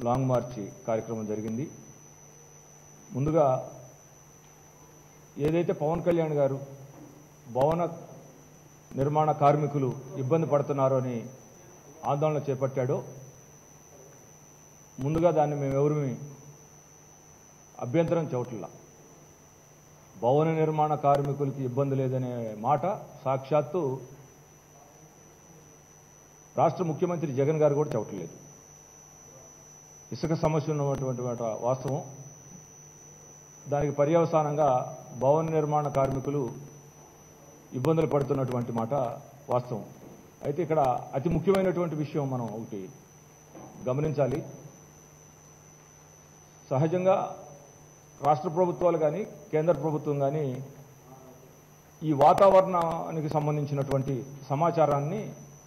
Long March కార్యక్రమం జరిగింది ముందుగా ఏదైతే పవన్ కళ్యాణ్ గారు భవన నిర్మాణ కార్మికులు ఇబ్బంది పడుతున్నారో అని ఆందోళన చేపట్టాడో ముందుగా దాన్ని మేము ఎవరిమి అభ్యంతరం చోట్ల భవన నిర్మాణ కార్మికులకి ఇబ్బంది లేదనే మాట సాక్షాత్తు రాష్ట్ర ముఖ్యమంత్రి జగన్ గారు కూడా చెప్పట్లేదు ఇసుక సమస్య ఉన్నటువంటి మాట వాస్తవం దానికి పర్యవసానంగా భవన నిర్మాణ కార్మికులు ఇబ్బందులు పడుతున్నటువంటి మాట వాస్తవం అయితే ఇక్కడ అతి ముఖ్యమైనటువంటి విషయం మనం ఒకటి గమనించాలి సహజంగా రాష్ట్ర ప్రభుత్వాలు కానీ కేంద్ర ప్రభుత్వం కానీ ఈ వాతావరణానికి సంబంధించినటువంటి సమాచారాన్ని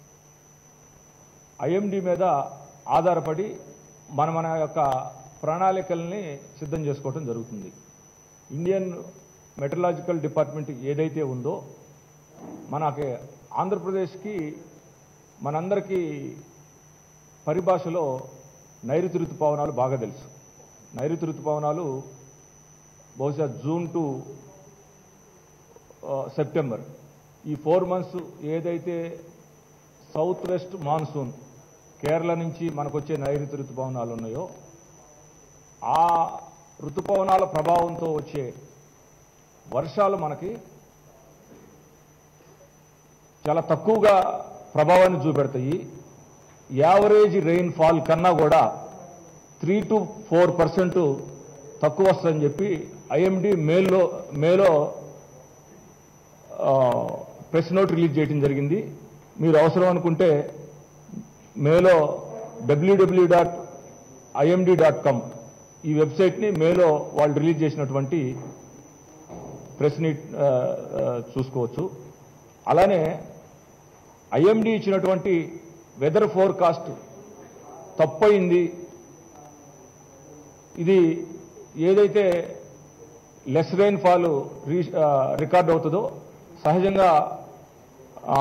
ఐఎండి మీద ఆధారపడి మన మన యొక్క ప్రణాళికల్ని సిద్ధం చేసుకోవడం జరుగుతుంది ఇండియన్ మెటలాజికల్ డిపార్ట్మెంట్ ఏదైతే ఉందో మనకి ఆంధ్రప్రదేశ్కి మనందరికీ పరిభాషలో నైరుతి ఋతుపవనాలు బాగా తెలుసు నైరుతి ఋతుపవనాలు బహుశా జూన్ టు ఆ, సెప్టెంబర్ ఈ ఫోర్ మంత్స్ ఏదైతే సౌత్ వెస్ట్ మాన్సూన్ కేరళ నుంచి మనకు వచ్చే నైరుతి ఋతుపవనాలు ఉన్నాయో ఆ ఋతుపవనాల ప్రభావంతో వచ్చే వర్షాలు మనకి చాలా తక్కువగా ప్రభావాన్ని చూపెడతాయి యావరేజ్ రెయిన్ ఫాల్ కన్నా కూడా త్రీ టు ఫోర్ పర్సెంట్ తక్కువ వస్తుందని చెప్పి ఐఎండి మేలో మేలో ప్రెస్ నోట్ రిలీజ్ చేయడం జరిగింది మీరు అవసరం అనుకుంటే మేలో W W dot IMD dot com ఈ వెబ్సైట్ని మేలో వాళ్ళు రిలీజ్ చేసినటువంటి ప్రెస్ని ఆ, ఆ, చూసుకోవచ్చు అలానే ఐఎండి ఇచ్చినటువంటి వెదర్ ఫోర్కాస్ట్ తప్పయింది ఇది ఏదైతే less rain fall re record అవుతుందో సహజంగా ఆ,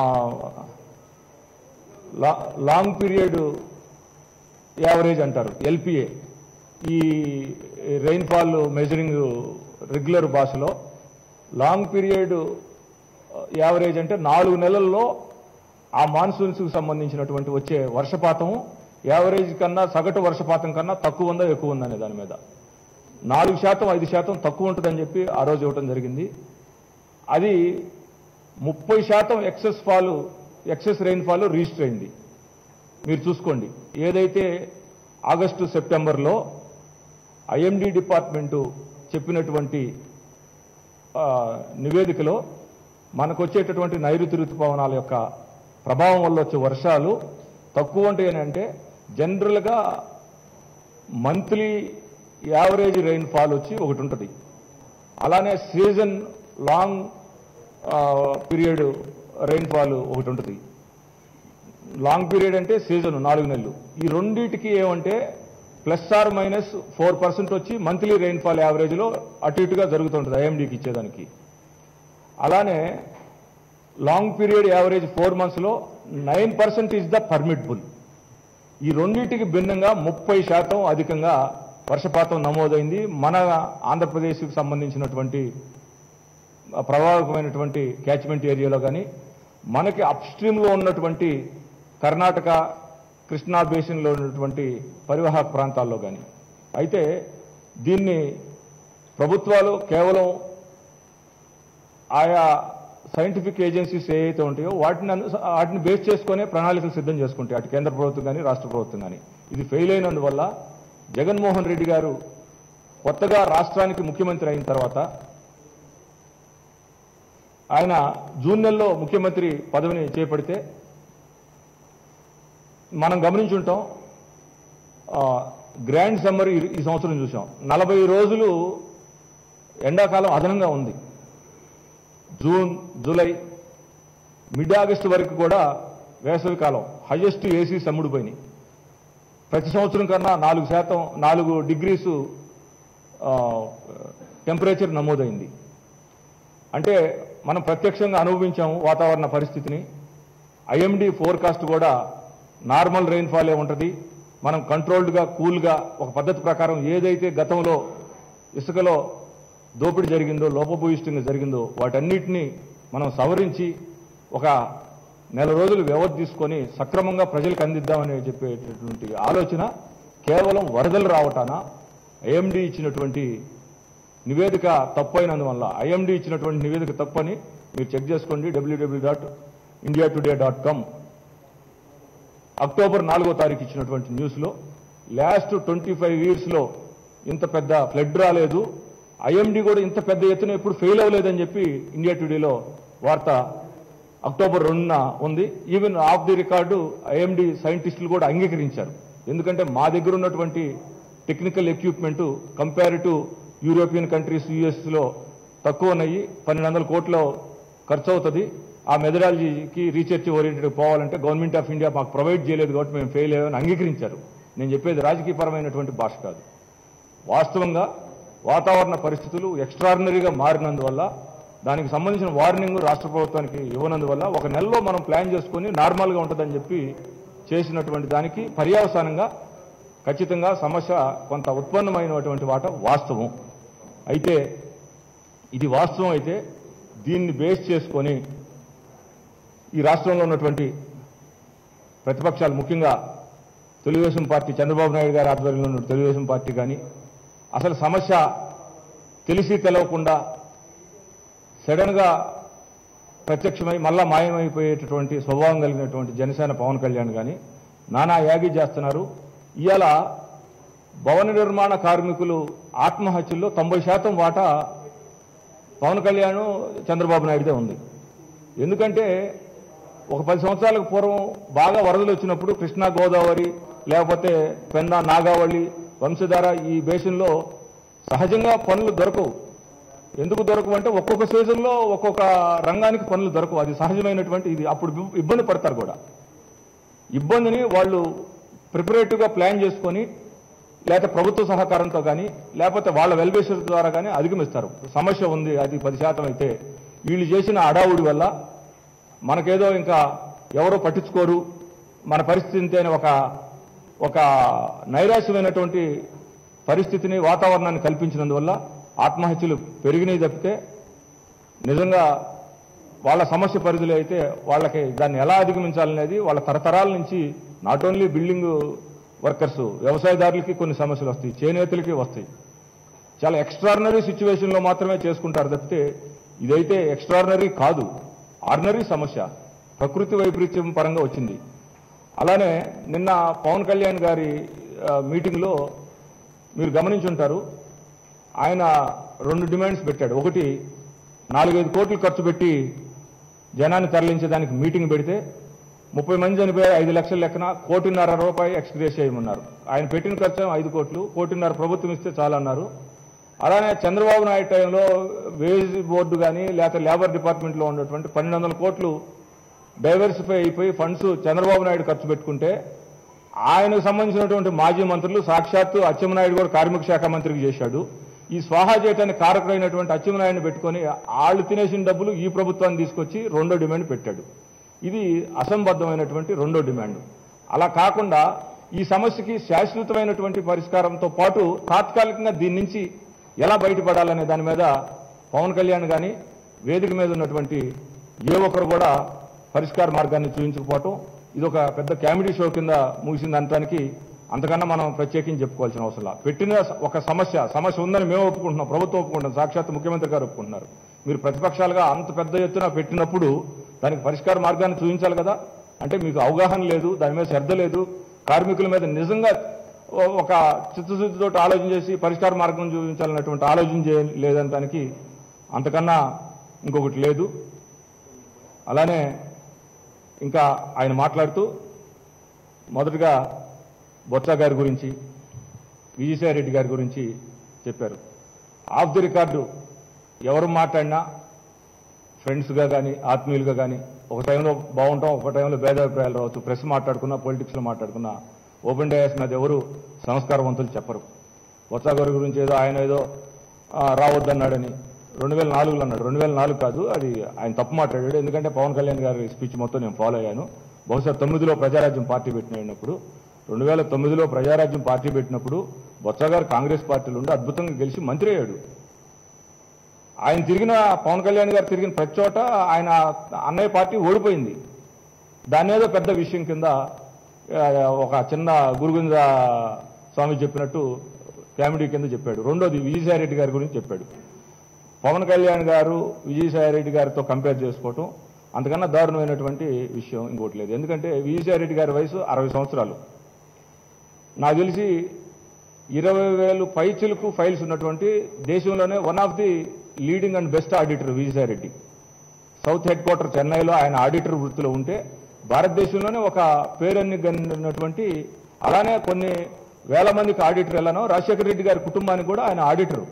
లా- లాంగ్ పీరియడ్ యావరేజ్ అంటారు ఎల్పిఏ ఈ రెయిన్ఫాల్ మెజరింగ్ రెగ్యులర్ భాషలో లాంగ్ పీరియడ్ యావరేజ్ అంటే నాలుగు నెలల్లో ఆ మాన్సూన్స్కి సంబంధించినటువంటి వచ్చే వర్షపాతం యావరేజ్ కన్నా సగటు వర్షపాతం కన్నా తక్కువ ఉందా ఎక్కువ ఉందనే దాని మీద నాలుగు శాతం ఐదు శాతం తక్కువ ఉంటుందని చెప్పి ఆ రోజు ఇవ్వటం జరిగింది అది ముప్పై శాతం excess fall excess rainfall register అయింది మీరు చూసుకోండి ఏదైతే ఆగస్టు సెప్టెంబర్లో ఐఎండి డిపార్ట్మెంటు చెప్పినటువంటి ఆ, నివేదికలో మనకు వచ్చేటటువంటి నైరుతి ఋతుపవనాల యొక్క ప్రభావం వల్ల వచ్చే వర్షాలు తక్కువ ఉంటాయని అంటే జనరల్గా మంత్లీ యావరేజ్ రెయిన్ ఫాల్ వచ్చి ఒకటి ఉంటుంది అలానే season long period rain fall ఒకటి ఉంటుంది లాంగ్ పీరియడ్ అంటే సీజన్ నాలుగు నెలలు ఈ రెండింటికి ఏమంటే plus or minus four percent వచ్చి మంత్లీ రెయిన్ఫాల్ యావరేజ్లో అటు ఇటుగా జరుగుతుంటుంది ఐఎండికి ఇచ్చేదానికి అలానే లాంగ్ పీరియడ్ యావరేజ్ ఫోర్ మంత్స్లో nine percent is the permissible ఈ రెండింటికి భిన్నంగా ముప్పై శాతం అధికంగా వర్షపాతం నమోదైంది మన ఆంధ్రప్రదేశ్కి సంబంధించినటువంటి ప్రభావకమైనటువంటి క్యాచ్మెంట్ ఏరియాలో కానీ మనకి అప్ స్ట్రీమ్లో ఉన్నటువంటి కర్ణాటక కృష్ణా బేసిన్లో ఉన్నటువంటి పరివాహక ప్రాంతాల్లో కానీ అయితే దీన్ని ప్రభుత్వాలు కేవలం ఆయా సైంటిఫిక్ ఏజెన్సీస్ ఏవైతే ఉంటాయో వాటిని అను- వాటిని బేస్ చేసుకునే ప్రణాళికలు సిద్ధం చేసుకుంటాయి అటు కేంద్ర ప్రభుత్వం కానీ రాష్ట్ర ప్రభుత్వం కానీ ఇది ఫెయిల్ అయినందువల్ల జగన్మోహన్ రెడ్డి గారు కొత్తగా రాష్ట్రానికి ముఖ్యమంత్రి అయిన తర్వాత ఆయన జూన్ నెలలో ముఖ్యమంత్రి పదవిని చేపడితే మనం గమనించుంటాం ఆ, గ్రాండ్ సమ్మర్ ఈ ఈ సంవత్సరం చూసాం నలభై రోజులు ఎండాకాలం అదనంగా ఉంది జూన్ జూలై మిడ్ ఆగస్టు వరకు కూడా వేసవి కాలం హైయెస్ట్ ఏసీ సమ్ముడిపోయినాయి ప్రతి సంవత్సరం కన్నా నాలుగు శాతం నాలుగు డిగ్రీసు టెంపరేచర్ నమోదైంది అంటే మనం ప్రత్యక్షంగా అనుభవించాము వాతావరణ పరిస్థితిని ఐఎండి ఫోర్కాస్ట్ కూడా నార్మల్ రెయిన్ఫాలే ఉంటుంది మనం కంట్రోల్డ్గా కూల్గా ఒక పద్ధతి ప్రకారం ఏదైతే గతంలో ఇసుకలో దోపిడీ జరిగిందో లోపభూయిష్టంగా జరిగిందో వాటన్నిటినీ మనం సవరించి ఒక నెల రోజులు వ్యవధి తీసుకొని సక్రమంగా ప్రజలకు అందిద్దామని చెప్పేటటువంటి ఆలోచన కేవలం వరదలు రావటాన ఐఎండి ఇచ్చినటువంటి నివేదిక తప్పు అయినందువల్ల ఐఎండి ఇచ్చినటువంటి నివేదిక తప్పని మీరు చెక్ చేసుకోండి W W dot India today dot com October నాలుగో తారీఖు ఇచ్చినటువంటి న్యూస్లో లాస్ట్ ట్వంటీ ఫైవ్ ఇయర్స్లో ఇంత పెద్ద ఫ్లడ్ రాలేదు ఐఎండి కూడా ఇంత పెద్ద ఎత్తున ఎప్పుడు ఫెయిల్ అవ్వలేదని చెప్పి ఇండియా టుడేలో వార్త అక్టోబర్ రెండున ఉంది even of the record IMD సైంటిస్టులు కూడా అంగీకరించారు ఎందుకంటే మా దగ్గర ఉన్నటువంటి technical equipment compare to European countries యుఎస్లో తక్కువ ఉన్నాయి పన్నెండు వందల కోట్ల ఖర్చు అవుతుంది ఆ మెథడాలజీకి రీసెర్చ్ ఓరియంటెడ్ పోవాలంటే గవర్నమెంట్ ఆఫ్ ఇండియా మాకు ప్రొవైడ్ చేయలేదు కాబట్టి మేము ఫెయిల్ అయ్యామని అంగీకరించారు నేను చెప్పేది రాజకీయపరమైనటువంటి భాష కాదు వాస్తవంగా వాతావరణ పరిస్థితులు ఎక్స్ట్రాడినరీగా మారినందువల్ల దానికి సంబంధించిన వార్నింగ్ రాష్ట్ర ప్రభుత్వానికి ఇవ్వనందువల్ల ఒక నెలలో మనం ప్లాన్ చేసుకుని నార్మల్గా ఉంటుందని చెప్పి చేసినటువంటి దానికి పర్యవసానంగా ఖచ్చితంగా సమస్య కొంత ఉత్పన్నమైనటువంటి వాట వాస్తవం అయితే ఇది వాస్తవం అయితే దీన్ని బేస్ చేసుకొని ఈ రాష్ట్రంలో ఉన్నటువంటి ప్రతిపక్షాలు ముఖ్యంగా తెలుగుదేశం పార్టీ చంద్రబాబు నాయుడు గారి ఆధ్వర్యంలో ఉన్న తెలుగుదేశం పార్టీ కానీ అసలు సమస్య తెలిసి తెలవకుండా సడన్గా ప్రత్యక్షమై మళ్ళా మాయమైపోయేటటువంటి స్వభావం కలిగినటువంటి జనసేన పవన్ కళ్యాణ్ కానీ నానా యాగి చేస్తున్నారు ఇవాళ భవన నిర్మాణ కార్మికులు ఆత్మహత్యల్లో తొంభై శాతం వాటా పవన్ కళ్యాణ్ చంద్రబాబు నాయుడుదే ఉంది ఎందుకంటే ఒక పది సంవత్సరాలకు పూర్వం బాగా వరదలు వచ్చినప్పుడు కృష్ణా గోదావరి లేకపోతే పెన్నా నాగావళి వంశధార ఈ బేసిన్లో సహజంగా పనులు దొరకవు ఎందుకు దొరకవు అంటే ఒక్కొక్క సీజన్లో ఒక్కొక్క రంగానికి పనులు దొరకవు అది సహజమైనటువంటి ఇది అప్పుడు ఇబ్బ- ఇబ్బంది పడతారు కూడా ఇబ్బందిని వాళ్ళు ప్రిపరేటివ్గా ప్లాన్ చేసుకొని లేకపోతే ప్రభుత్వ సహకారంతో కానీ లేకపోతే వాళ్ళ వెల్బేషర్ ద్వారా కానీ అధిగమిస్తారు సమస్య ఉంది అది పది శాతం అయితే వీళ్ళు చేసిన అడావుడి వల్ల మనకేదో ఇంకా ఎవరో పట్టించుకోరు మన పరిస్థితి ఇంతే అని ఒక ఒక నైరాశ్యమైనటువంటి పరిస్థితిని వాతావరణాన్ని కల్పించినందువల్ల ఆత్మహత్యలు పెరిగినాయి తప్పితే నిజంగా వాళ్ళ సమస్య పరిధిలో అయితే వాళ్ళకి దాన్ని ఎలా అధిగమించాలనేది వాళ్ళ తరతరాల నుంచి నాట్ ఓన్లీ బిల్డింగ్ వర్కర్స్ వ్యవసాయదారులకి కొన్ని సమస్యలు వస్తాయి చేనేతలకి వస్తాయి చాలా ఎక్స్ట్రాడినరీ సిచ్యువేషన్లో మాత్రమే చేసుకుంటారు తప్పితే ఇదైతే ఎక్స్ట్రాడినరీ కాదు ఆర్డినరీ సమస్య ప్రకృతి వైపరీత్యం పరంగా వచ్చింది అలానే నిన్న పవన్ కళ్యాణ్ గారి ఆ, మీటింగ్లో మీరు గమనించుంటారు ఆయన రెండు డిమాండ్స్ పెట్టాడు ఒకటి నాలుగైదు కోట్లు ఖర్చు పెట్టి జనాన్ని తరలించేదానికి మీటింగ్ పెడితే ముప్పై మంది చనిపోయి ఐదు లక్షల లెక్కన కోటిన్నర రూపాయి ఎక్స్గ్రేస్ చేయమన్నారు ఆయన పెట్టిన ఖర్చు ఏమో ఐదు కోట్లు కోటిన్నర ప్రభుత్వం ఇస్తే చాలన్నారు అలానే చంద్రబాబు నాయుడు టైంలో వేజ్ బోర్డు కానీ లేకపోతే లేబర్ డిపార్ట్మెంట్లో ఉన్నటువంటి పన్నెండు వందల కోట్లు డైవర్సిఫై అయిపోయి ఫండ్స్ చంద్రబాబు నాయుడు ఖర్చు పెట్టుకుంటే ఆయనకు సంబంధించినటువంటి మాజీ మంత్రులు సాక్షాత్తు అచ్చెన్నాయుడు కూడా కార్మిక శాఖ మంత్రికి చేశాడు ఈ స్వాహా చేయటానికి కారకుడైనటువంటి అచ్చెన్నాయుడిని పెట్టుకొని వాళ్ళు తినేసిన డబ్బులు ఈ ప్రభుత్వాన్ని తీసుకొచ్చి రెండో డిమాండ్ పెట్టాడు ఇది అసంబద్ధమైనటువంటి రెండో డిమాండ్ అలా కాకుండా ఈ సమస్యకి శాశ్వతమైనటువంటి పరిష్కారంతో పాటు తాత్కాలికంగా దీని నుంచి ఎలా బయటపడాలనే దాని మీద పవన్ కళ్యాణ్ కానీ వేదిక మీద ఉన్నటువంటి ఏ ఒక్కరు కూడా పరిష్కార మార్గాన్ని చూపించకపోవటం ఇది ఒక పెద్ద కామెడీ షో కింద ముగిసింది అనటానికి అంతకన్నా మనం ప్రత్యేకించి చెప్పుకోవాల్సిన అవసరం లేదు. పెట్టిన ఒక సమస్య సమస్య ఉందని మేము ఒప్పుకుంటున్నాం ప్రభుత్వం ఒప్పుకుంటున్నాం సాక్షాత్ ముఖ్యమంత్రి గారు ఒప్పుకుంటున్నారు మీరు ప్రతిపక్షాలుగా అంత పెద్ద ఎత్తున పెట్టినప్పుడు దానికి పరిష్కార మార్గాన్ని చూపించాలి కదా అంటే మీకు అవగాహన లేదు దాని మీద శ్రద్ధ లేదు కార్మికుల మీద నిజంగా ఓ- ఒక చిత్తశుద్ధితో ఆలోచన చేసి పరిష్కార మార్గం చూపించాలన్నటువంటి ఆలోచన చేయలేదని దానికి అంతకన్నా ఇంకొకటి లేదు అలానే ఇంకా ఆయన మాట్లాడుతూ మొదటగా బొత్స గారి గురించి విజయసాయి రెడ్డి గారి గురించి చెప్పారు ఆఫ్ ది రికార్డు ఎవరు మాట్లాడినా ఫ్రెండ్స్గా కానీ ఆత్మీయులుగా కానీ ఒక టైంలో బాగుంటాం ఒక టైంలో భేదాభిప్రాయాలు రావచ్చు ప్రెస్ మాట్లాడుకున్నా పొలిటిక్స్లో మాట్లాడుకున్నా ఓపెన్ డయాస్ మీద ఎవరు సంస్కారవంతులు చెప్పరు బొత్స గారి గురించి ఏదో ఆయన ఏదో ఆ, రావద్దన్నాడని రెండు వేల నాలుగులో అన్నాడు రెండు వేల నాలుగు కాదు అది ఆయన తప్పు మాట్లాడాడు ఎందుకంటే పవన్ కళ్యాణ్ గారి స్పీచ్ మొత్తం నేను ఫాలో అయ్యాను బహుశా తొమ్మిదిలో ప్రజారాజ్యం పార్టీ పెట్టినప్పుడు రెండు వేల తొమ్మిదిలో ప్రజారాజ్యం పార్టీ పెట్టినప్పుడు బొత్స గారు కాంగ్రెస్ పార్టీలో ఉండి అద్భుతంగా గెలిచి మంత్రి అయ్యాడు ఆయన తిరిగిన పవన్ కళ్యాణ్ గారు తిరిగిన ప్రతి చోట ఆయన అన్నయ్య పార్టీ ఓడిపోయింది దాని ఏదో పెద్ద విషయం కింద ఆ, ఒక చిన్న గురుగుంజ స్వామి చెప్పినట్టు కామెడీ కింద చెప్పాడు రెండోది విజయసాయి రెడ్డి గారి గురించి చెప్పాడు పవన్ కళ్యాణ్ గారు విజయసాయి రెడ్డి గారితో కంపేర్ చేసుకోవటం అంతకన్నా దారుణమైనటువంటి విషయం ఇంకోటి లేదు ఎందుకంటే విజయసాయి రెడ్డి గారి వయసు అరవై సంవత్సరాలు నాకు తెలిసి ఇరవై వేలు పైచిలకు ఫైల్స్ ఉన్నటువంటి దేశంలోనే one of the leading and best auditor Vijayasai Reddy south head quarter చెన్నైలో ఆయన ఆడిటర్ వృత్తిలో ఉంటే భారతదేశంలోనే ఒక పేరెన్నికన్నటువంటి అలానే కొన్ని వేల మందికి ఆడిటర్ ఎలానో రాజశేఖర రెడ్డి గారి కుటుంబానికి కూడా ఆయన ఆడిటర్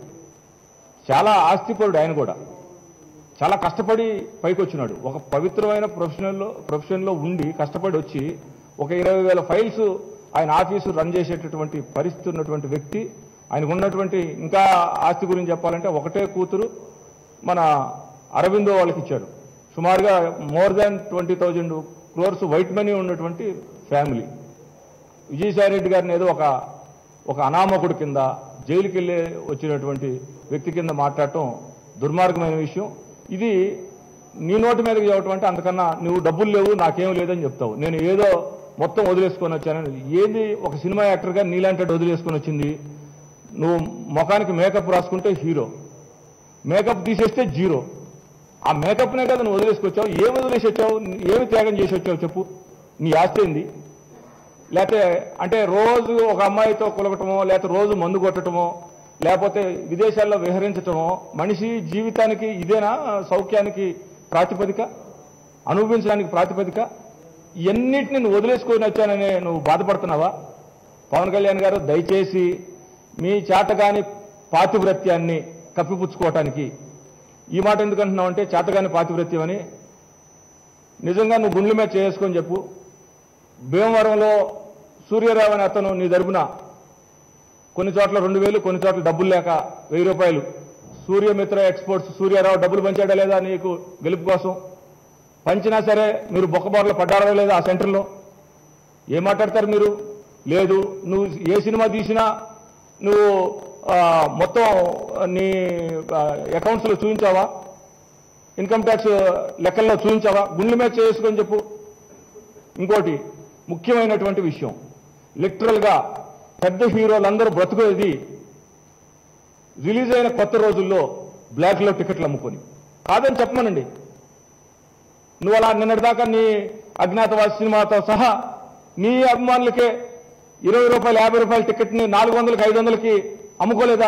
చాలా ఆస్తిపరుడు ఆయన కూడా చాలా కష్టపడి పైకి వచ్చినాడు ఒక పవిత్రమైన ప్రొఫెషనల్లో ప్రొఫెషన్లో ఉండి కష్టపడి వచ్చి ఒక ఇరవై వేల ఫైల్స్ ఆయన ఆఫీసు రన్ చేసేటటువంటి పరిస్థితి ఉన్నటువంటి వ్యక్తి ఆయనకు ఉన్నటువంటి ఇంకా ఆస్తి గురించి చెప్పాలంటే ఒకటే కూతురు మన అరవిందో వాళ్ళకి ఇచ్చారు సుమారుగా more than twenty thousand crores white money ఉన్నటువంటి ఫ్యామిలీ విజయసాయి రెడ్డి గారిని ఏదో ఒక ఒక అనామకుడు కింద జైలుకి వెళ్ళి వచ్చినటువంటి వ్యక్తి కింద మాట్లాడటం దుర్మార్గమైన విషయం ఇది నీ నోటి మీదకి చెప్పటం అంటే అంతకన్నా నువ్వు డబ్బులు లేవు నాకేం లేదని చెప్తావు నేను ఏదో మొత్తం వదిలేసుకొని వచ్చానని ఏది ఒక సినిమా యాక్టర్గా నీలాంటి వదిలేసుకొని వచ్చింది నువ్వు ముఖానికి మేకప్ రాసుకుంటే హీరో మేకప్ తీసేస్తే జీరో ఆ మేకప్నే కదా నువ్వు వదిలేసుకొచ్చావు ఏమి వదిలేసి వచ్చావు ఏమి త్యాగం చేసి వచ్చావు చెప్పు నీ ఆస్తి ఏంది లేకపోతే అంటే రోజు ఒక అమ్మాయితో కులగటమో లేకపోతే రోజు మందు కొట్టడమో లేకపోతే విదేశాల్లో విహరించటమో మనిషి జీవితానికి ఇదేనా సౌఖ్యానికి ప్రాతిపదిక అనుభవించడానికి ప్రాతిపదిక ఎన్నిటిని నువ్వు వదిలేసుకొని వచ్చానని నువ్వు బాధపడుతున్నావా పవన్ కళ్యాణ్ గారు దయచేసి మీ చేతగాని పాతివ్రత్యాన్ని కప్పిపుచ్చుకోవటానికి ఈ మాట ఎందుకు అంటున్నావు అంటే చేతగాని పాతివ్రత్యం అని నిజంగా నువ్వు గుండెల మీద చేసుకొని చెప్పు భీమవరంలో సూర్యరావు అనే అతను నీ తరపున కొన్ని చోట్ల రెండు వేలు కొన్ని చోట్ల డబ్బులు లేక వెయ్యి రూపాయలు సూర్యమిత్ర ఎక్స్పోర్ట్స్ సూర్యారావు డబ్బులు పంచాడా లేదా నీకు గెలుపు కోసం పంచినా సరే మీరు బొక్కబారులో పడ్డారా లేదా ఆ సెంటర్లో ఏం మాట్లాడతారు మీరు లేదు నువ్వు ఏ సినిమా తీసినా నువ్వు ఆ, మొత్తం నీ అకౌంట్స్లో చూపించావా ఇన్కమ్ ట్యాక్స్ లెక్కల్లో చూపించావా గుండెల మీద చేసుకొని చెప్పు ఇంకోటి ముఖ్యమైనటువంటి విషయం లిటరల్గా పెద్ద హీరోలందరూ బ్రతుకునేది రిలీజ్ అయిన కొత్త రోజుల్లో బ్లాక్లో టికెట్లు అమ్ముకొని కాదని చెప్పమనండి నువ్వు అలా నిన్నటిదాకా నీ అజ్ఞాతవాసి సినిమాతో సహా నీ అభిమానులకే ఇరవై రూపాయలు యాభై రూపాయల టికెట్ని నాలుగు వందలకి ఐదు వందలకి అమ్ముకోలేదా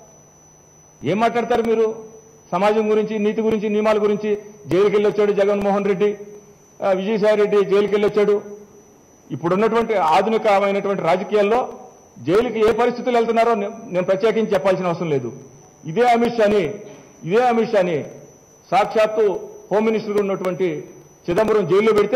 ఏం మాట్లాడతారు మీరు సమాజం గురించి నీతి గురించి నియమాల గురించి జైలుకి వెళ్ళి వచ్చాడు జగన్మోహన్ రెడ్డి ఆ, విజయసాయి రెడ్డి జైలుకి వెళ్ళి వచ్చాడు ఇప్పుడున్నటువంటి ఆధునికమైనటువంటి రాజకీయాల్లో జైలుకి ఏ పరిస్థితులు వెళ్తున్నారో నే- నేను ప్రత్యేకించి చెప్పాల్సిన అవసరం లేదు ఇదే అమిత్ షాని ఇదే అమిత్ షాని సాక్షాత్తు హోమ్ మినిస్టర్ ఉన్నటువంటి చిదంబరం జైల్లో పెడితే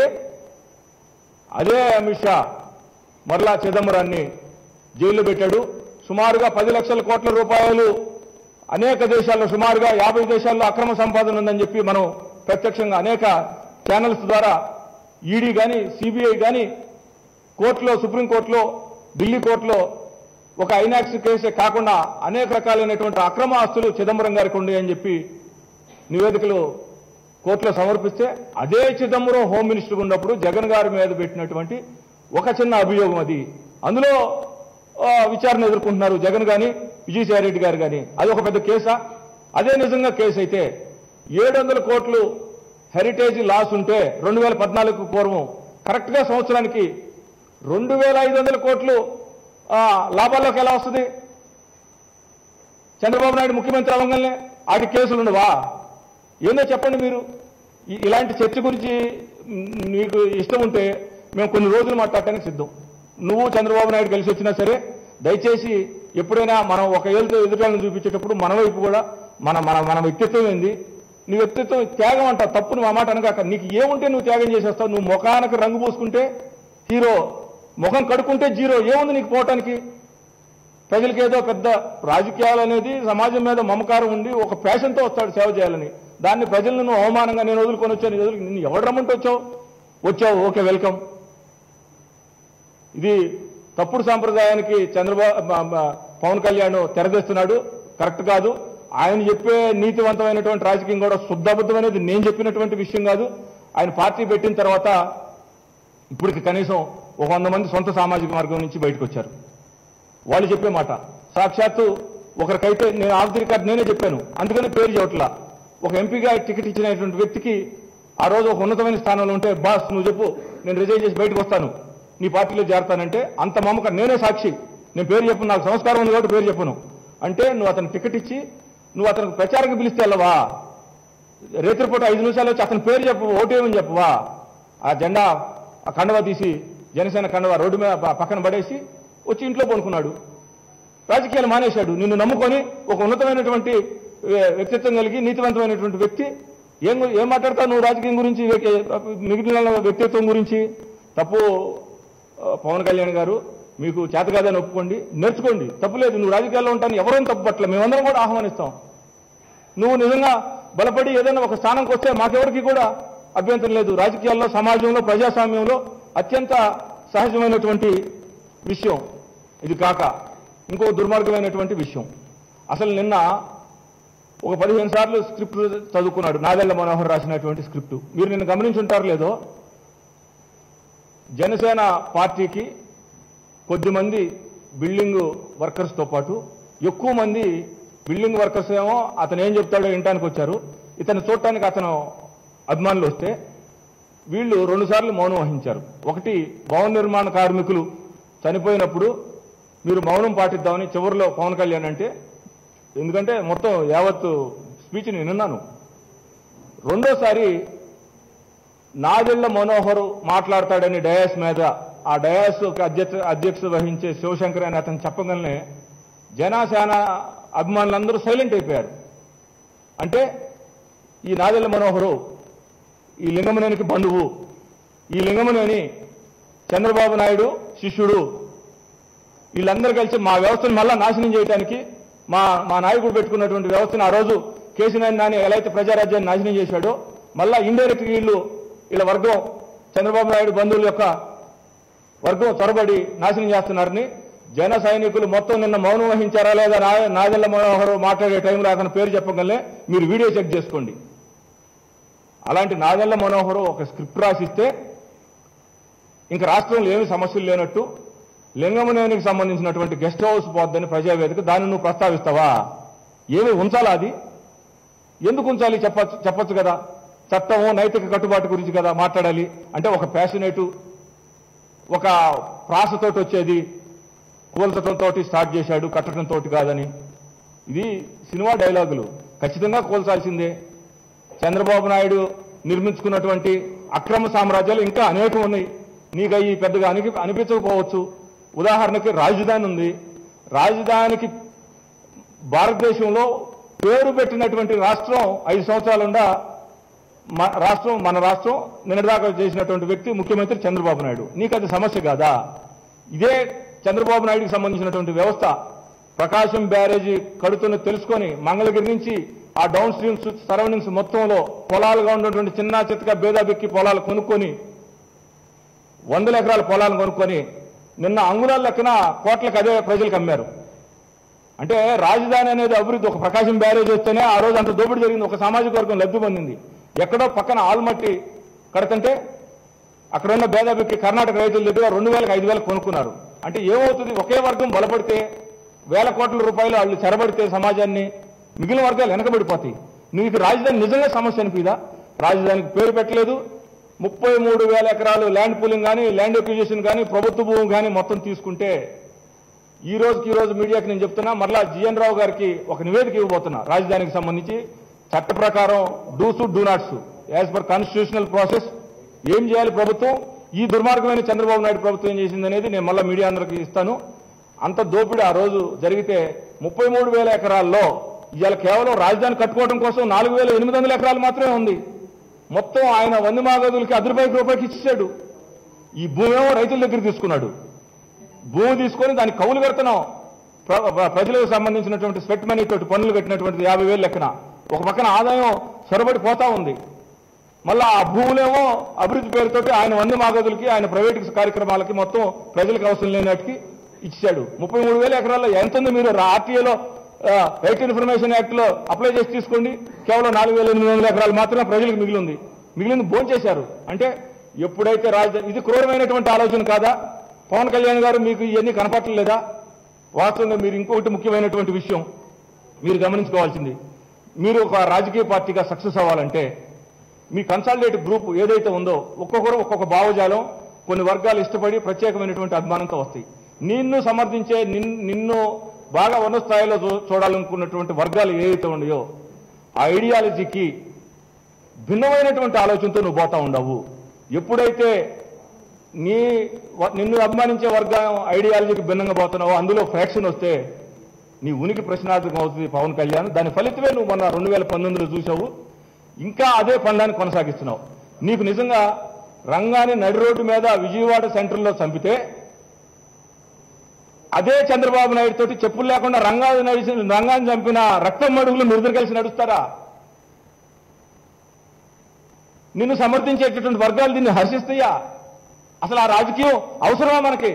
అదే అమిత్ షా మరలా చిదంబరాన్ని జైల్లో పెట్టాడు సుమారుగా పది లక్షల కోట్ల రూపాయలు అనేక దేశాల్లో సుమారుగా యాభై దేశాల్లో అక్రమ సంపాదన ఉందని చెప్పి మనం ప్రత్యక్షంగా అనేక ఛానల్స్ ద్వారా ఈడీ కానీ సిబిఐ కానీ కోర్టులో సుప్రీంకోర్టులో ఢిల్లీ కోర్టులో ఒక ఐనాక్స్ కేసే కాకుండా అనేక రకాలైనటువంటి అక్రమ ఆస్తులు చిదంబరం గారికి ఉన్నాయి అని చెప్పి నివేదికలు కోర్టులో సమర్పిస్తే అదే చిదంబరం హోమ్ మినిస్టర్ ఉన్నప్పుడు జగన్ గారి మీద పెట్టినటువంటి ఒక చిన్న అభియోగం అది అందులో ఆ, విచారణ ఎదుర్కొంటున్నారు జగన్ గాని విజయసాయి రెడ్డి గారు కానీ అది ఒక పెద్ద కేసా అదే నిజంగా కేసు అయితే ఏడు వందల కోట్లు హెరిటేజ్ లాస్ ఉంటే రెండు వేల పద్నాలుగు పూర్వం కరెక్ట్గా సంవత్సరానికి రెండు వేల ఐదు వందల కోట్లు ఆ, లాభాల్లోకి ఎలా వస్తుంది చంద్రబాబు నాయుడు ముఖ్యమంత్రి అవ్వగానే ఆటి కేసులు ఉండవా ఏందో చెప్పండి మీరు ఈ- ఇలాంటి చర్చ గురించి మ్, నీకు ఇష్టం ఉంటే మేము కొన్ని రోజులు మాట్లాడటానికి సిద్ధం నువ్వు చంద్రబాబు నాయుడు కలిసి వచ్చినా సరే దయచేసి ఎప్పుడైనా మనం ఒక ఏళ్ళతో ఎదుటాలను చూపించేటప్పుడు మన వైపు కూడా మన మన మన వ్యక్తిత్వం ఏంది నీ వ్యక్తిత్వం త్యాగం అంటావు తప్పు నువ్వు ఆ మాట అనగాక నీకు ఏముంటే నువ్వు త్యాగం చేసేస్తావు నువ్వు ముఖానికి రంగు పూసుకుంటే హీరో ముఖం కడుక్కుంటే జీరో ఏముంది నీకు పోవటానికి ప్రజలకి ఏదో పెద్ద రాజకీయాలు అనేది సమాజం మీద మమకారం ఉండి ఒక ప్యాషన్తో వస్తాడు సేవ చేయాలని దాన్ని ప్రజలను నువ్వు అవమానంగా నేను వదులుకొని వచ్చాను ఇది వదులు నిన్ను ఎవడు రమ్మంటే వచ్చావు వచ్చావు ఓకే వెల్కమ్ ఇది తప్పుడు సాంప్రదాయానికి చంద్రబాబు బ- బ- పవన్ కళ్యాణ్ తెరదీస్తున్నాడు కరెక్ట్ కాదు ఆయన చెప్పే నీతివంతమైనటువంటి రాజకీయం కూడా శుద్ధాబద్ధం అనేది నేను చెప్పినటువంటి విషయం కాదు ఆయన పార్టీ పెట్టిన తర్వాత ఇప్పటికి కనీసం ఒక వంద మంది సొంత సామాజిక వర్గం నుంచి బయటకు వచ్చారు వాళ్ళు చెప్పే మాట సాక్షాత్తు ఒకరికైతే నేను ఆఫ్ ది రికార్డ్ నేనే చెప్పాను అందుకని పేరు చెప్పట్లా ఒక ఎంపీగా టికెట్ ఇచ్చినటువంటి వ్యక్తికి ఆ రోజు ఒక ఉన్నతమైన స్థానంలో ఉంటే బాస్ నువ్వు చెప్పు నేను రిజైన్ చేసి బయటకు వస్తాను నీ పార్టీలో చేరతానంటే అంత మమ్మక నేనే సాక్షి నేను పేరు చెప్పను నాకు సంస్కారం ఉంది కాబట్టి పేరు చెప్పను అంటే నువ్వు అతనికి టికెట్ ఇచ్చి నువ్వు అతనికి ప్రచారంకి పిలిస్తే వెళ్ళవా రేత్రిపూట ఐదు నిమిషాలు వచ్చి అతని పేరు చెప్పు ఓటేమని చెప్పవా ఆ జెండా ఆ కండవ తీసి జనసేన కండవ రోడ్డు మీద ప- పక్కన పడేసి వచ్చి ఇంట్లో పడుకున్నాడు రాజకీయాలు మానేశాడు నిన్ను నమ్ముకొని ఒక ఉన్నతమైనటువంటి ఏ, వ్యక్తిత్వం కలిగి నీతివంతమైనటువంటి వ్యక్తి ఏం గు- ఏం మాట్లాడతావు నువ్వు రాజకీయం గురించి వ్యక్తి- మిగిలిన వ్యక్తిత్వం గురించి తప్పు ఆ, పవన్ కళ్యాణ్ గారు మీకు చేత కాదని ఒప్పుకోండి నేర్చుకోండి తప్పులేదు నువ్వు రాజకీయాల్లో ఉంటాను ఎవరూ తప్పు పట్ల మేమందరం కూడా ఆహ్వానిస్తాం నువ్వు నిజంగా బలపడి ఏదైనా ఒక స్థానంకి వస్తే మాకెవరికి కూడా అభ్యంతరం లేదు రాజకీయాల్లో సమాజంలో ప్రజాస్వామ్యంలో అత్యంత సహజమైనటువంటి విషయం ఇది కాక ఇంకో దుర్మార్గమైనటువంటి విషయం అసలు నిన్న ఒక పదిహేను సార్లు స్క్రిప్ట్ చదువుకున్నాడు నాదెళ్ల మనోహర్ రాసినటువంటి స్క్రిప్ట్ మీరు నిన్న గమనించుంటారు లేదో జనసేన పార్టీకి కొద్దిమంది బిల్డింగ్ వర్కర్స్తో పాటు ఎక్కువ మంది బిల్డింగ్ వర్కర్స్ ఏమో అతను ఏం చెప్తాడో వినటానికి వచ్చారు ఇతను చూడటానికి అతను అభిమానులు వస్తే వీళ్ళు రెండుసార్లు మౌనం వహించారు ఒకటి భవన నిర్మాణ కార్మికులు చనిపోయినప్పుడు మీరు మౌనం పాటిద్దామని చివరిలో పవన్ కళ్యాణ్ అంటే ఎందుకంటే మొత్తం యావత్ స్పీచ్ నేను విన్నాను రెండోసారి నాదెళ్ల మనోహర్ మాట్లాడతాడని డయాస్ మీద ఆ డయాస్ అధ్యక్ష అధ్యక్షత వహించే శివశంకర్ అని అతను చెప్పగానే జనసేన అభిమానులందరూ సైలెంట్ అయిపోయారు అంటే ఈ నాదెళ్ల మనోహరు ఈ లింగమనేనికి బంధువు ఈ లింగమనేని చంద్రబాబు నాయుడు శిష్యుడు వీళ్ళందరూ కలిసి మా వ్యవస్థను మళ్ళా నాశనం చేయడానికి మా మా నాయకుడు పెట్టుకున్నటువంటి వ్యవస్థను ఆ రోజు కేసీనారాయణ నాని ఎలా అయితే ప్రజారాజ్యాన్ని నాశనం చేశాడో మళ్ళా ఇండైరెక్ట్ వీళ్ళు వీళ్ళ వర్గం చంద్రబాబు నాయుడు బంధువుల యొక్క వర్గం చొరబడి నాశనం చేస్తున్నారని జన సైనికులు మొత్తం నిన్న మౌనం వహించారా లేదా నా- నాదెళ్ల మనోహర్ మాట్లాడే టైంలో అతని పేరు చెప్పగలే మీరు వీడియో చెక్ చేసుకోండి అలాంటి నాదెళ్ల మనోహర్ ఒక స్క్రిప్ట్ రాసిస్తే ఇంకా రాష్ట్రంలో ఏమి సమస్యలు లేనట్టు లింగమనేనికి సంబంధించినటువంటి గెస్ట్ హౌస్ పోద్దని ప్రజావేదిక దాన్ని నువ్వు ప్రస్తావిస్తావా ఏమి ఉంచాలా అది ఎందుకు ఉంచాలి చెప్పచ్చు చెప్పొచ్చు కదా చట్టము నైతిక కట్టుబాటు గురించి కదా మాట్లాడాలి అంటే ఒక ప్యాషనేటు ఒక ప్రాసతోటి వచ్చేది కూల్చడంతో స్టార్ట్ చేశాడు కట్టడంతో కాదని ఇది సినిమా డైలాగులు ఖచ్చితంగా కూల్చాల్సిందే చంద్రబాబు నాయుడు నిర్మించుకున్నటువంటి అక్రమ సామ్రాజ్యాలు ఇంకా అనేకం ఉన్నాయి నీకు అవి పెద్దగా అనిపి అనిపించకపోవచ్చు ఉదాహరణకి రాజధాని ఉంది రాజధానికి భారతదేశంలో పేరు పెట్టినటువంటి రాష్ట్రం ఐదు సంవత్సరాలుండా మ- రాష్ట్రం మన రాష్ట్రం నిన్నటిదాకా చేసినటువంటి వ్యక్తి ముఖ్యమంత్రి చంద్రబాబు నాయుడు నీకు అది సమస్య కాదా ఇదే చంద్రబాబు నాయుడుకి సంబంధించినటువంటి వ్యవస్థ ప్రకాశం బ్యారేజీ కడుతున్న తెలుసుకొని మంగళగిరి నుంచి ఆ డౌన్ స్ట్రీమ్స్ సరౌండింగ్స్ మొత్తంలో పొలాలుగా ఉన్నటువంటి చిన్న చిత్తగా బేదాబెక్కి పొలాలు కొనుక్కొని వందల ఎకరాల పొలాలను కొనుక్కొని నిన్న అంగుళాల లెక్కన కోట్లకు అదే ప్రజలకు అమ్మారు అంటే రాజధాని అనేది అభివృద్ధి ఒక ప్రకాశం బ్యారేజ్ వస్తేనే ఆ రోజు అంత దోపిడీ జరిగింది ఒక సామాజిక వర్గం లబ్ధి పొందింది ఎక్కడో పక్కన ఆల్మట్టి కడతంటే అక్కడ ఉన్న భేదాబెక్కి కర్ణాటక రైతుల దగ్గర రెండు వేలకు ఐదు వేలకు కొనుక్కున్నారు అంటే ఏమవుతుంది ఒకే వర్గం బలపడితే వేల కోట్ల రూపాయలు వాళ్ళు చెరబడితే సమాజాన్ని మిగిలిన వర్గాలు వెనకబడిపోతాయి నీకు రాజధాని నిజంగా సమస్య అనిపిదా రాజధానికి పేరు పెట్టలేదు ముప్పై మూడు వేల ఎకరాలు ల్యాండ్ పూలింగ్ కానీ ల్యాండ్ ఎక్విజిషన్ కానీ ప్రభుత్వ భూమి కానీ మొత్తం తీసుకుంటే ఈ రోజుకి ఈ రోజు మీడియాకి నేను చెప్తున్నా మరలా జిఎన్ రావు గారికి ఒక నివేదిక ఇవ్వబోతున్నా రాజధానికి సంబంధించి చట్ట ప్రకారం does do nots as per constitutional process ఏం చేయాలి ప్రభుత్వం ఈ దుర్మార్గమైన చంద్రబాబు నాయుడు ప్రభుత్వం ఏం చేసింది అనేది నేను మళ్ళీ మీడియా అందరికి ఇస్తాను అంత దోపిడీ ఆ రోజు జరిగితే ముప్పై మూడు వేల ఎకరాల్లో ఇవాళ కేవలం రాజధాని కట్టుకోవడం కోసం నాలుగు వేల ఎనిమిది వందల ఎకరాలు మాత్రమే ఉంది మొత్తం ఆయన వంద మాగదులకి అర్ధ రూపాయకి రూపాయికి ఇచ్చాడు ఈ భూమి ఏమో రైతుల దగ్గర తీసుకున్నాడు భూమి తీసుకొని దాన్ని కౌలు పెడుతున్నాం ప్ర- ప్ర- ప్రజలకు సంబంధించినటువంటి స్వెట్ మనీ తోటి పన్నులు కట్టినటువంటి యాభై వేలు లెక్కన ఒక పక్కన ఆదాయం సొరబడి పోతా ఉంది మళ్ళా ఆ భూములేమో అభివృద్ధి పేరుతోటి ఆయన వంద మాగదులకి ఆయన ప్రైవేట్ కార్యక్రమాలకి మొత్తం ప్రజలకు అవసరం లేనట్టుకి ఇచ్చాడు ముప్పై మూడు వేల ఎకరాల్లో ఎంత ఉంది మీరు ఆర్టీఏలో రైట్ ఇన్ఫర్మేషన్ యాక్ట్ లో అప్లై చేసి తీసుకోండి కేవలం నాలుగు వేల ఎనిమిది వందల ఎకరాలు మాత్రమే ప్రజలకు మిగిలింది మిగిలింది భోంచేశారు అంటే ఎప్పుడైతే రాజధాని ఇది క్రూరమైనటువంటి ఆలోచన కాదా పవన్ కళ్యాణ్ గారు మీకు ఇవన్నీ కనపట్టలేదా వాస్తవంగా మీరు ఇంకొకటి ముఖ్యమైనటువంటి విషయం మీరు గమనించుకోవాల్సింది మీరు ఒక రాజకీయ పార్టీగా సక్సెస్ అవ్వాలంటే మీ కన్సాలిడేట్ గ్రూప్ ఏదైతే ఉందో ఒక్కొక్కరు ఒక్కొక్క భావజాలం కొన్ని వర్గాలు ఇష్టపడి ప్రత్యేకమైనటువంటి అభిమానంతో వస్తాయి నిన్ను సమర్థించే నిన్- నిన్ను బాగా ఉన్న స్థాయిలో చూ- చూడాలనుకున్నటువంటి వర్గాలు ఏవైతే ఉన్నాయో ఆ ఐడియాలజీకి భిన్నమైనటువంటి ఆలోచనతో నువ్వు పోతా ఉండవు ఎప్పుడైతే నీ వ- నిన్ను అభిమానించే వర్గం ఐడియాలజీకి భిన్నంగా పోతున్నావో అందులో ఫ్యాక్షన్ వస్తే నీ ఉనికి ప్రశ్నార్థకం అవుతుంది పవన్ కళ్యాణ్ దాని ఫలితమే నువ్వు మొన్న రెండు వేల పంతొమ్మిదిలో చూసావు ఇంకా అదే పనులాన్ని కొనసాగిస్తున్నావు నీకు నిజంగా రంగాన్ని నడి రోడ్డు మీద విజయవాడ సెంటర్లో చంపితే అదే చంద్రబాబు నాయుడు తోటి చెప్పులు లేకుండా రంగాన్ని నడిచి రంగాన్ని చంపిన రక్తం మడుగులు మీరు కలిసి నడుస్తారా నిన్ను సమర్థించేటటువంటి వర్గాలు దీన్ని హర్షిస్తాయా అసలు ఆ రాజకీయం అవసరమా మనకి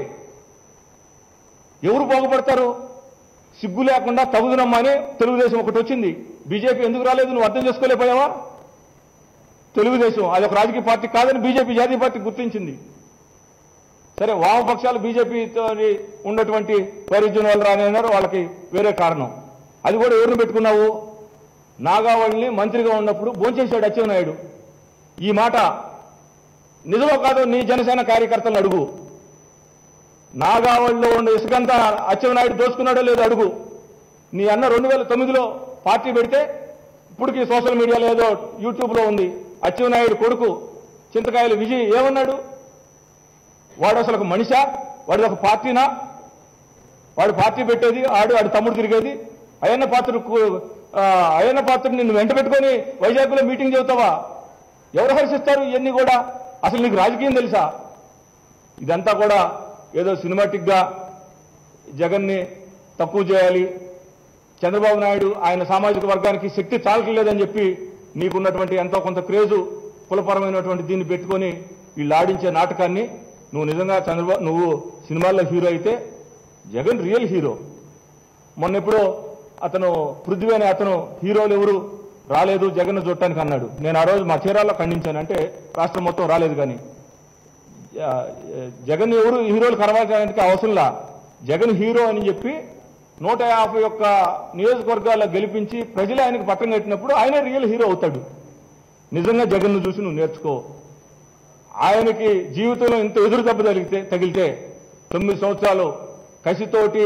ఎవరు బాగుపడతారు సిగ్గు లేకుండా తగుదనమ్మా అని తెలుగుదేశం ఒకటి వచ్చింది బీజేపీ ఎందుకు రాలేదు నువ్వు అర్థం చేసుకోలేకపోయావా తెలుగుదేశం అది ఒక రాజకీయ పార్టీ కాదని బీజేపీ జాతీయ పార్టీ గుర్తించింది సరే వామపక్షాలు బీజేపీతో ఉన్నటువంటి వైరుధ్యం వాళ్ళు రానన్నారు వాళ్ళకి వేరే కారణం అది కూడా ఎవరిని పెట్టుకున్నావు నాగావళిని మంత్రిగా ఉన్నప్పుడు భోంచేశాడు అచ్చెన్నాయుడు ఈ మాట నిజమో కాదో నీ జనసేన కార్యకర్తలను అడుగు నాగావళిలో ఉండే ఇసుకంతా అచ్చెన్నాయుడు దోచుకున్నాడో లేదో అడుగు నీ అన్న రెండు వేల తొమ్మిదిలో పార్టీ పెడితే ఇప్పటికి సోషల్ మీడియాలో ఏదో యూట్యూబ్లో ఉంది అచ్చెన్నాయుడు కొడుకు చింతకాయలు విజయ్ ఏమన్నాడు వాడు అసలు ఒక మనిషా వాడు ఒక పార్టీనా వాడు పార్టీ పెట్టేది ఆడు ఆడు తమ్ముడు తిరిగేది అయ్యన్న పాత్ర అయ్యన్న పాత్ర నిన్ను వెంట పెట్టుకొని వైజాగ్లో మీటింగ్ చెబుతావా ఎవరు హర్షిస్తారు ఇవన్నీ కూడా అసలు నీకు రాజకీయం తెలుసా ఇదంతా కూడా ఏదో సినిమాటిక్ గా జగన్ని తక్కువ చేయాలి చంద్రబాబు నాయుడు ఆయన సామాజిక వర్గానికి శక్తి చాలట్లేదని చెప్పి నీకున్నటువంటి ఎంతో కొంత క్రేజు కులపరమైనటువంటి దీన్ని పెట్టుకొని వీళ్ళు ఆడించే నాటకాన్ని నువ్వు నిజంగా చంద్రబాబు నువ్వు సినిమాల్లో హీరో అయితే జగన్ రియల్ హీరో మొన్న ఎప్పుడో అతను పృథ్వీ అనే అతను హీరోలు ఎవరు రాలేదు జగన్ చూడటానికి అన్నాడు నేను ఆ రోజు మా చీరాల్లో ఖండించాను అంటే రాష్ట్రం మొత్తం రాలేదు కానీ ఆ, జగన్ ఎవరు హీరోలు కరవాల్సిన అవసరంలా జగన్ హీరో అని చెప్పి నూట యాభై ఒక్క నియోజకవర్గాల్లో గెలిపించి ప్రజలు ఆయనకు పట్టం కట్టినప్పుడు ఆయన రియల్ హీరో అవుతాడు నిజంగా జగన్ను చూసి నువ్వు నేర్చుకో ఆయనకి జీవితంలో ఇంత ఎదురు దెబ్బ తగిలితే తగిలితే తొమ్మిది సంవత్సరాలు కసితోటి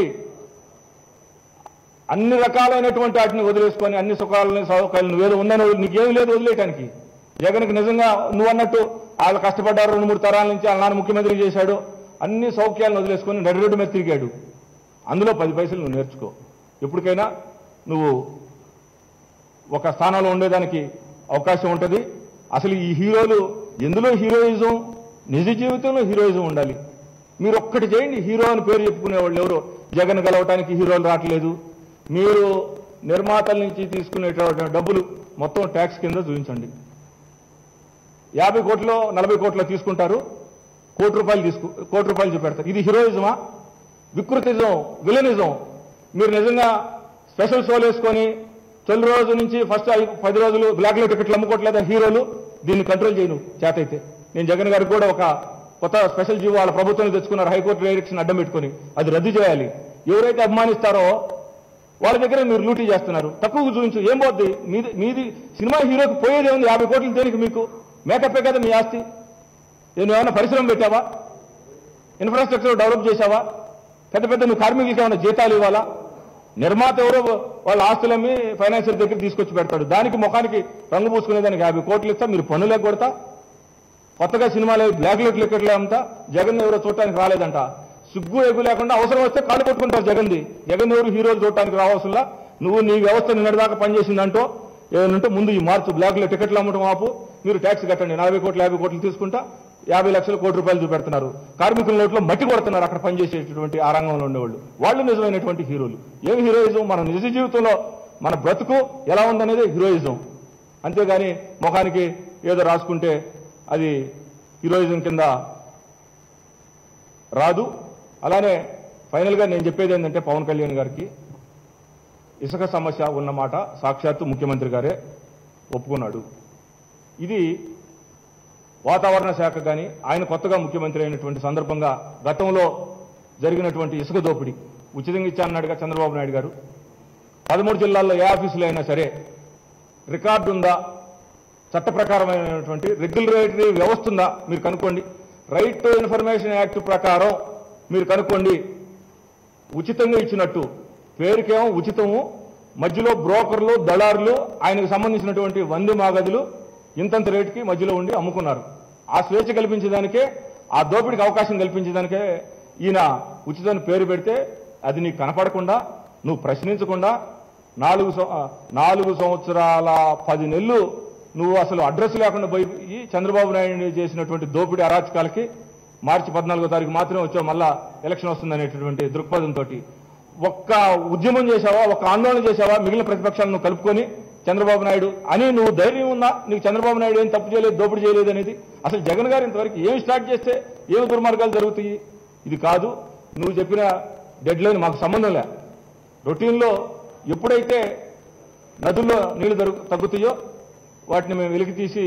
అన్ని రకాలైనటువంటి వాటిని వదిలేసుకొని అన్ని సుఖాలని సౌకర్యాలు నువ్వేదో ఉందని నీకేం లేదు వదిలేయటానికి జగన్కి నిజంగా నువ్వు అన్నట్టు వాళ్ళు కష్టపడ్డారు రెండు మూడు తరాల నుంచి వాళ్ళ నాన్న ముఖ్యమంత్రి చేశాడు అన్ని సౌఖ్యాలను వదిలేసుకొని నడిరెడ్డి మీద తిరిగాడు అందులో పది పైసలు నువ్వు నేర్చుకో ఎప్పటికైనా నువ్వు ఒక స్థానంలో ఉండేదానికి అవకాశం ఉంటుంది అసలు ఈ హీరోలు ఎందులో హీరోయిజం నిజ జీవితంలో హీరోయిజం ఉండాలి మీరు ఒక్కటి చేయండి హీరో అని పేరు చెప్పుకునే వాళ్ళు ఎవరు జగన్ గెలవటానికి హీరోలు రావట్లేదు మీరు నిర్మాతల నుంచి తీసుకునేటువంటి డబ్బులు మొత్తం ట్యాక్స్ కింద చూపించండి యాభై కోట్లో నలభై కోట్లో తీసుకుంటారు కోటి రూపాయలు తీసుకు కోటి రూపాయలు చూపెడతారు ఇది హీరోయిజమా వికృతిజం విలనిజం మీరు నిజంగా స్పెషల్ షోలు వేసుకొని తొలి రోజు నుంచి ఫస్ట్ ఐదు పది రోజులు బ్లాక్ లో టికెట్లు అమ్ముకోవట్లేదా హీరోలు దీన్ని కంట్రోల్ చేయను చేతైతే నేను జగన్ గారికి కూడా ఒక కొత్త స్పెషల్ జీవో వాళ్ళ ప్రభుత్వం తెచ్చుకున్నారు హైకోర్టు డైరెక్షన్ అడ్డం పెట్టుకొని అది రద్దు చేయాలి ఎవరైతే అభిమానిస్తారో వాళ్ళ దగ్గర మీరు లూటీ చేస్తున్నారు తక్కువ చూపించు ఏం పోద్ది మీది మీది సినిమా హీరోకి పోయేది ఉంది యాభై కోట్లు దేనికి మీకు మేకప్పే కదా మీ ఆస్తి నేను ఏమైనా పరిశ్రమ పెట్టావా ఇన్ఫ్రాస్ట్రక్చర్ డెవలప్ చేశావా పెద్ద పెద్ద నువ్వు కార్మికులకి ఏమైనా జీతాలు ఇవ్వాలా నిర్మాత ఎవరో వాళ్ళ ఆస్తులమ్మి ఫైనాన్షియల్ దగ్గర తీసుకొచ్చి పెడతాడు దానికి ముఖానికి రంగు పూసుకునే దానికి యాభై కోట్లు ఇస్తా మీరు పన్నులే కొడతా కొత్తగా సినిమాలు బ్లాక్ లెట్ లికెట్లే అంతా జగన్ ఎవరో చూడటానికి రాలేదంట సిగ్గు ఎగ్గు లేకుండా అవసరం వస్తే కాళ్ళు కొట్టుకుంటారు జగన్ది జగన్ ఎవరు హీరోలు చూడటానికి రావాల్సిందా నువ్వు నీ వ్యవస్థ నిన్నటిదాకా పనిచేసిందంటో ఏదంటే ముందు ఈ మార్చు బ్లాక్ లో టికెట్లు అమ్మటం ఆపు మీరు ట్యాక్స్ కట్టండి నలభై కోట్లు యాభై కోట్లు తీసుకుంటా యాభై లక్షల కోటి రూపాయలు చూపెడుతున్నారు కార్మికుల నోట్లో మట్టి కొడుతున్నారు అక్కడ పనిచేసేటటువంటి ఆ రంగంలో ఉండేవాళ్ళు వాళ్ళు నిజమైనటువంటి హీరోలు ఏం హీరోయిజం మన నిజ జీవితంలో మన బ్రతుకు ఎలా ఉందనేది హీరోయిజం అంతేగాని ముఖానికి ఏదో రాసుకుంటే అది హీరోయిజం కింద రాదు అలానే ఫైనల్గా నేను చెప్పేది ఏంటంటే పవన్ కళ్యాణ్ గారికి ఇసుక సమస్య ఉన్నమాట సాక్షాత్తు ముఖ్యమంత్రి గారే ఒప్పుకున్నాడు ఇది వాతావరణ శాఖ కానీ ఆయన కొత్తగా ముఖ్యమంత్రి అయినటువంటి సందర్భంగా గతంలో జరిగినటువంటి ఇసుక దోపిడీ ఉచితంగా ఇచ్చానన్నాడుగా చంద్రబాబు నాయుడు గారు పదమూడు జిల్లాల్లో ఏ ఆఫీసులో అయినా సరే రికార్డు ఉందా చట్ట ప్రకారమైనటువంటి రెగ్యులేటరీ వ్యవస్థ ఉందా మీరు కనుక్కోండి రైట్ టు ఇన్ఫర్మేషన్ యాక్ట్ ప్రకారం మీరు కనుక్కోండి ఉచితంగా ఇచ్చినట్టు పేరుకేమో ఉచితము మధ్యలో బ్రోకర్లు దళారులు ఆయనకు సంబంధించినటువంటి వంది మాగదులు ఇంతంత రేటుకి మధ్యలో ఉండి అమ్ముకున్నారు ఆ స్వేచ్ఛ కల్పించేదానికే ఆ దోపిడికి అవకాశం కల్పించేదానికే ఈయన ఉచితాన్ని పేరు పెడితే అది నీకు కనపడకుండా నువ్వు ప్రశ్నించకుండా నాలుగు సం- ఆ, నాలుగు సంవత్సరాల పది నెలలు నువ్వు అసలు అడ్రస్ లేకుండా పోయి ఈ చంద్రబాబు నాయుడు చేసినటువంటి దోపిడీ అరాచకాలకి మార్చి పద్నాలుగో తారీఖు మాత్రమే వచ్చావు మళ్ళా ఎలక్షన్ వస్తుందనేటటువంటి దృక్పథంతో ఒక్క ఉద్యమం చేశావా ఒక్క ఆందోళన చేశావా మిగిలిన ప్రతిపక్షాలను నువ్వు కలుపుకొని చంద్రబాబు నాయుడు అని నువ్వు ధైర్యం ఉందా నీకు చంద్రబాబు నాయుడు ఏం తప్పు చేయలేదు దోపిడీ చేయలేదు అనేది అసలు జగన్ గారు ఇంతవరకు ఏం స్టార్ట్ చేస్తే ఏం దుర్మార్గాలు జరుగుతాయి ఇది కాదు నువ్వు చెప్పిన డెడ్ లైన్ మాకు సంబంధం లే రొటీన్లో ఎప్పుడైతే నదుల్లో నీళ్లు దొరుకు తగ్గుతాయో వాటిని మేము వెలికి తీసి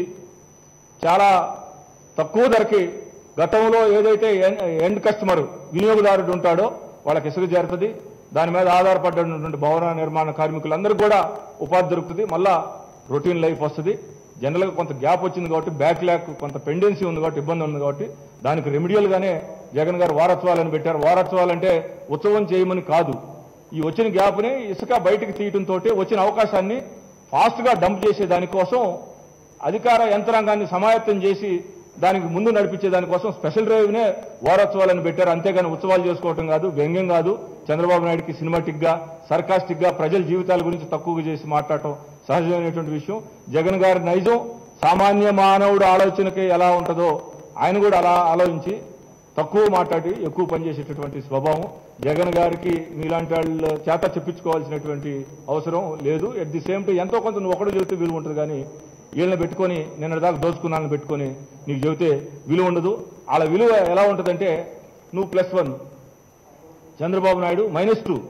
చాలా తక్కువ ధరకి గతంలో ఏదైతే ఎన్- ఎండ్ కస్టమర్ వినియోగదారుడు ఉంటాడో వాళ్ళకి ఇసుక చేరుతుంది దాని మీద ఆధారపడినటువంటి భవన నిర్మాణ కార్మికులందరూ కూడా ఉపాధి దొరుకుతుంది మళ్ళా రొటీన్ లైఫ్ వస్తుంది జనరల్గా కొంత గ్యాప్ వచ్చింది కాబట్టి బ్యాక్ ల్యాక్ కొంత పెండెన్సీ ఉంది కాబట్టి ఇబ్బంది ఉంది కాబట్టి దానికి రెమిడియల్ గానే జగన్ గారు వారోత్సవాలను పెట్టారు వారోత్సవాలు అంటే ఉత్సవం చేయమని కాదు ఈ వచ్చిన గ్యాప్ని ఇసుక బయటకు తీయటంతో వచ్చిన అవకాశాన్ని ఫాస్ట్ గా డంప్ చేసే దానికోసం అధికార యంత్రాంగాన్ని సమాయత్తం చేసి దానికి ముందు నడిపించే దానికోసం స్పెషల్ డ్రైవ్ నే వారోత్సవాలను పెట్టారు అంతేగాని ఉత్సవాలు చేసుకోవటం కాదు వ్యంగ్యం కాదు చంద్రబాబు నాయుడుకి సినిమాటిక్ గా సర్కాస్టిక్ గా ప్రజల జీవితాల గురించి తక్కువగా చేసి మాట్లాడటం సహజమైనటువంటి విషయం జగన్ గారి నైజం సామాన్య మానవుడు ఆలోచనకి ఎలా ఉంటుందో ఆయన కూడా అలా ఆలోచించి తక్కువ మాట్లాడి ఎక్కువ పనిచేసేటటువంటి స్వభావం జగన్ గారికి మీలాంటి వాళ్ళ చేత చెప్పించుకోవాల్సినటువంటి అవసరం లేదు ఎట్ ది సేమ్ టైం ఎంతో కొంత నువ్వు ఒకడు చెబితే విలువ ఉంటుంది కానీ వీళ్ళని పెట్టుకొని నిన్న దాకా దోచుకున్నాను పెట్టుకొని నీకు చెబితే విలువ ఉండదు వాళ్ళ విలువ ఎలా ఉంటుందంటే నువ్వు plus one Chandrababu Naidu minus two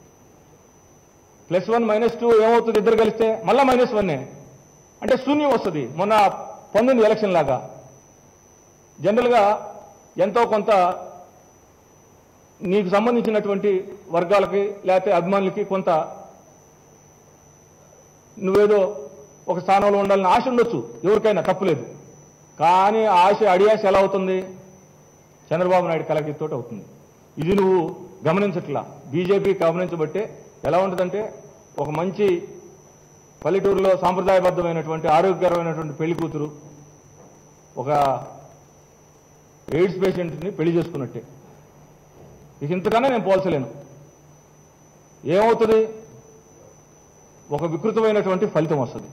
plus one minus two ఏమవుతుంది ఇద్దరు కలిస్తే మళ్ళా మైనస్ వన్నే అంటే శూన్యం వస్తుంది మొన్న పంతొమ్మిది ఎలక్షన్ లాగా జనరల్గా ఎంతో కొంత నీకు సంబంధించినటువంటి వర్గాలకి లేకపోతే అభిమానులకి కొంత నువ్వేదో ఒక స్థానంలో ఉండాలని ఆశ ఉండొచ్చు ఎవరికైనా తప్పులేదు కానీ ఆ ఆశ అడియాశ ఎలా అవుతుంది చంద్రబాబు నాయుడు కలగితోటి అవుతుంది ఇది నువ్వు గమనించట్లా బీజేపీ గమనించబట్టే ఎలా ఉంటుందంటే ఒక మంచి పల్లెటూరులో సాంప్రదాయబద్ధమైనటువంటి ఆరోగ్యకరమైనటువంటి పెళ్లి కూతురు ఒక ఎయిడ్స్ పేషెంట్ని పెళ్లి చేసుకున్నట్టే ఇక ఇంతకన్నా నేను పోల్చలేను ఏమవుతుంది ఒక వికృతమైనటువంటి ఫలితం వస్తుంది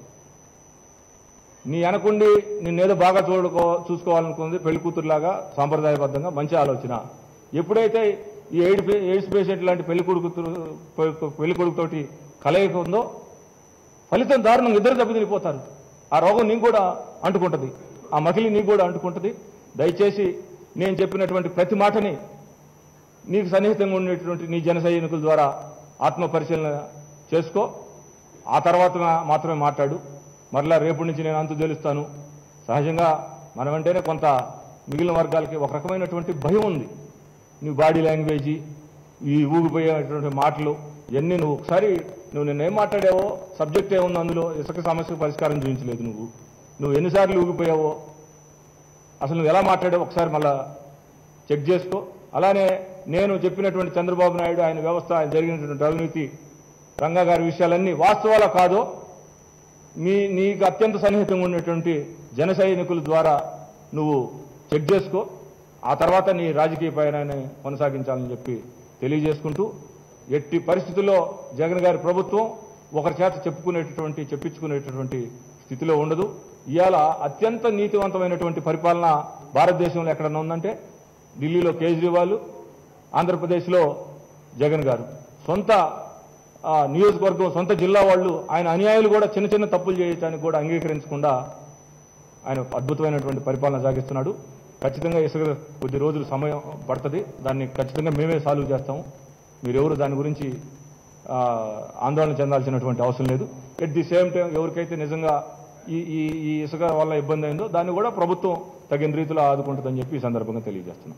నీ వెనకుండి నిన్నేదో బాగా చూడుకో చూసుకోవాలనుకుంది పెళ్లి కూతురులాగా సాంప్రదాయబద్ధంగా మంచి ఆలోచన ఎప్పుడైతే ఈ ఎయిడ్ పే- ఎయిడ్స్ పేషెంట్ లాంటి పెళ్లి కొడుకు పెళ్లి కొడుకుతోటి కలయిక ఉందో ఫలితం దారుణంగా ఇద్దరు దెబ్బతినిపోతారు ఆ రోగం నీకు కూడా అంటుకుంటుంది ఆ మకిలి నీకు కూడా అంటుకుంటుంది దయచేసి నేను చెప్పినటువంటి ప్రతి మాటని నీకు సన్నిహితంగా ఉండేటువంటి నీ జన సైనికుల ద్వారా ఆత్మ పరిశీలన చేసుకో ఆ తర్వాత మాత్రమే మాట్లాడు మరలా రేపటి నుంచి నేను అంతు తెలుస్తాను సహజంగా మనమంటేనే కొంత మిగిలిన వర్గాలకి ఒక రకమైనటువంటి భయం ఉంది నీ బాడీ లాంగ్వేజీ ఈ ఊగిపోయేటువంటి మాటలు ఇవన్నీ నువ్వు ఒకసారి నువ్వు నిన్న ఏం మాట్లాడావో సబ్జెక్ట్ ఏముంది అందులో ఇసుక సమస్యకు పరిష్కారం చూపించలేదు నువ్వు నువ్వు ఎన్నిసార్లు ఊగిపోయావో అసలు నువ్వు ఎలా మాట్లాడావో ఒకసారి మళ్ళా చెక్ చేసుకో అలానే నేను చెప్పినటువంటి చంద్రబాబు నాయుడు ఆయన వ్యవస్థ ఆయన జరిగినటువంటి అవినీతి రంగా గారి విషయాలన్నీ వాస్తవాలా కాదో మీ నీకు అత్యంత సన్నిహితంగా ఉన్నటువంటి జన సైనికుల ద్వారా నువ్వు చెక్ చేసుకో ఆ తర్వాత నీ రాజకీయ పయనాన్ని కొనసాగించాలని చెప్పి తెలియజేసుకుంటూ ఎట్టి పరిస్థితుల్లో జగన్ గారి ప్రభుత్వం ఒకరి చేత చెప్పుకునేటటువంటి చెప్పించుకునేటటువంటి స్థితిలో ఉండదు ఇవాళ అత్యంత నీతివంతమైనటువంటి పరిపాలన భారతదేశంలో ఎక్కడన్నా ఉందంటే ఢిల్లీలో కేజ్రీవాల్ ఆంధ్రప్రదేశ్లో జగన్ గారు సొంత ఆ, నియోజకవర్గం సొంత జిల్లా వాళ్ళు ఆయన అనుయాయులు కూడా చిన్న చిన్న తప్పులు చేయడానికి కూడా అంగీకరించకుండా ఆయన అద్భుతమైనటువంటి పరిపాలన సాగిస్తున్నాడు ఖచ్చితంగా ఇసుక కొద్ది రోజులు సమయం పడుతుంది దాన్ని ఖచ్చితంగా మేమే సాల్వ్ చేస్తాము మీరెవరు దాని గురించి ఆ, ఆందోళన చెందాల్సినటువంటి అవసరం లేదు ఎట్ ది సేమ్ టైం ఎవరికైతే నిజంగా ఈ ఈ ఈ ఇసుక వల్ల ఇబ్బంది అయిందో దాన్ని కూడా ప్రభుత్వం తగిన రీతిలో ఆదుకుంటుందని చెప్పి ఈ సందర్భంగా తెలియజేస్తున్నాం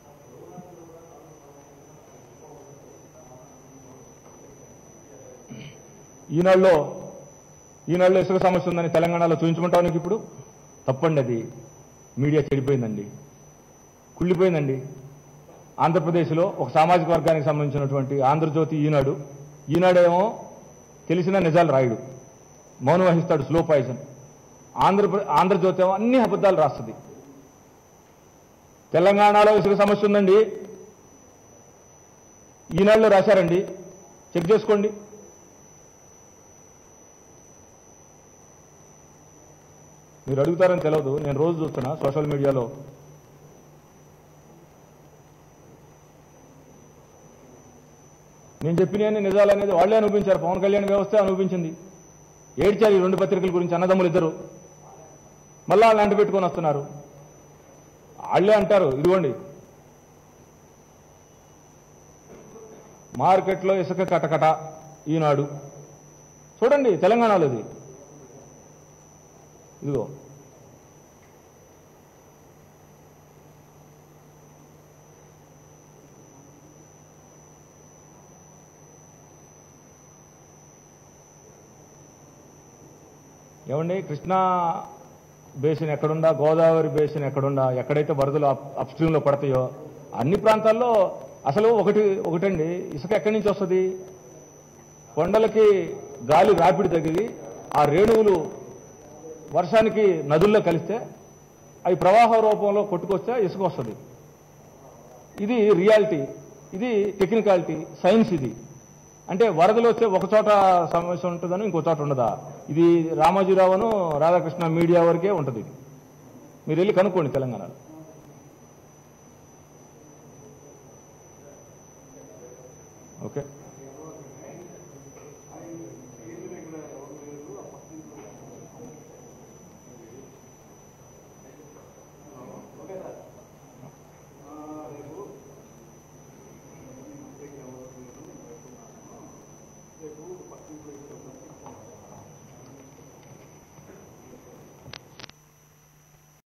ఈనాడులో ఈనాడులో ఇసుక సమస్య ఉందని తెలంగాణలో చూపించుకుంటావు నీకు ఇప్పుడు తప్పండి అది మీడియా చెడిపోయిందండి కుళ్ళిపోయిందండి ఆంధ్రప్రదేశ్లో ఒక సామాజిక వర్గానికి సంబంధించినటువంటి ఆంధ్రజ్యోతి ఈనాడు ఈనాడేమో తెలిసిన నిజాలు రాయుడు మౌనం వహిస్తాడు స్లో పాయిజన్ ఆంధ్రప్ర ఆంధ్రజ్యోతి ఏమో అన్ని అబద్ధాలు రాస్తుంది తెలంగాణలో ఇసుక సమస్య ఉందండి ఈనాడులో రాశారండి చెక్ చేసుకోండి మీరు అడుగుతారని తెలియదు నేను రోజు చూస్తున్నా సోషల్ మీడియాలో నేను చెప్పిన నిజాలు అనేది వాళ్ళే అనిపించారు పవన్ కళ్యాణ్ వ్యవస్థ అనిపించింది ఏడ్చారు ఈ రెండు పత్రికల గురించి అన్నదమ్ములు ఇద్దరు మళ్ళా వాళ్ళు అంట పెట్టుకొని వస్తున్నారు వాళ్ళే అంటారు ఇదిగోండి మార్కెట్లో ఇసుక కటకట ఈనాడు చూడండి తెలంగాణలో ఇది ఇదిగో ఏమండి కృష్ణా బేసిన్ ఎక్కడుందా గోదావరి బేసిన్ ఎక్కడుందా ఎక్కడైతే వరదలు అప్ స్ట్రీమ్లో పడతాయో అన్ని ప్రాంతాల్లో అసలు ఒకటి ఒకటండి ఇసుక ఎక్కడి నుంచి వస్తుంది కొండలకి గాలి రాపిడి తగిలి ఆ రేణువులు వర్షానికి నదుల్లో కలిస్తే అవి ప్రవాహ రూపంలో కొట్టుకొస్తే ఇసుక వస్తుంది ఇది రియాలిటీ ఇది టెక్నికాలిటీ సైన్స్ ఇది అంటే వరదలు వస్తే ఒక చోట సమస్య ఉంటుందని ఇంకో చోట ఉండదా ఇది రామోజీరావును రాధాకృష్ణ మీడియా వరకే ఉంటుంది ఇది మీరు వెళ్ళి కనుక్కోండి తెలంగాణలో ఓకే